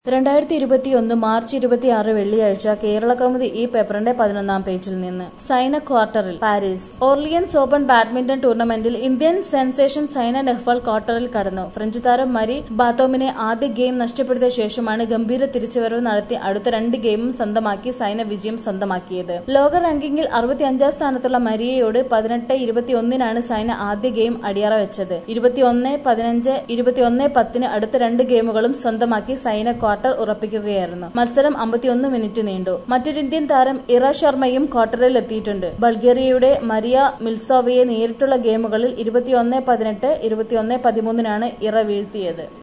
രണ്ടായിരത്തി ഇരുപത്തിയൊന്ന് മാർച്ച് ഇരുപത്തിയാറ് വെള്ളിയാഴ്ച കേരള കൗമുദി ഈ പേപ്പറിന്റെ പതിനൊന്നാം പേജിൽ നിന്ന് സൈന ക്വാർട്ടറിൽ പാരീസ് ഓർലിയൻസ് ഓപ്പൺ ബാഡ്മിന്റൺ ടൂർണമെന്റിൽ ഇന്ത്യൻ സെൻസേഷൻ സൈന നെഹ്വാൾ ക്വാർട്ടറിൽ കടന്നു ഫ്രഞ്ച് താരം മരി ബാത്തോമിനെ ആദ്യ ഗെയിം നഷ്ടപ്പെടുത്തിയ ശേഷമാണ് ഗംഭീര തിരിച്ചുവരവ് നടത്തി അടുത്ത രണ്ട് ഗെയിമും സ്വന്തമാക്കി സൈന വിജയം സ്വന്തമാക്കിയത് ലോക റാങ്കിങ്ങിൽ അറുപത്തിയഞ്ചാം സ്ഥാനത്തുള്ള മരിയയോട് പതിനെട്ട് ഇരുപത്തിയൊന്നിനാണ് സൈന ആദ്യ ഗെയിം അടിയറ വെച്ചത് ഇരുപത്തിയൊന്ന് പതിനഞ്ച് ഇരുപത്തിയൊന്ന് പത്തിന് അടുത്ത രണ്ട് ഗെയിമുകളും സ്വന്തമാക്കി സൈന ക്വാർട്ടർ ഉറപ്പിക്കുകയായിരുന്നു മത്സരം അമ്പത്തിയൊന്ന് മിനിറ്റ് നീണ്ടു മറ്റൊരു ഇന്ത്യൻ താരം ഇറ ശർമ്മയും ക്വാർട്ടറിൽ എത്തിയിട്ടുണ്ട് ബൾഗേറിയയുടെ മരിയ മിൽസോവയെ നേരിട്ടുള്ള ഗെയിമുകളിൽ ഇരുപത്തിയൊന്ന് പതിനെട്ട് ഇരുപത്തിയൊന്ന് പതിമൂന്നിനാണ് ഇറ വീഴ്ത്തിയത്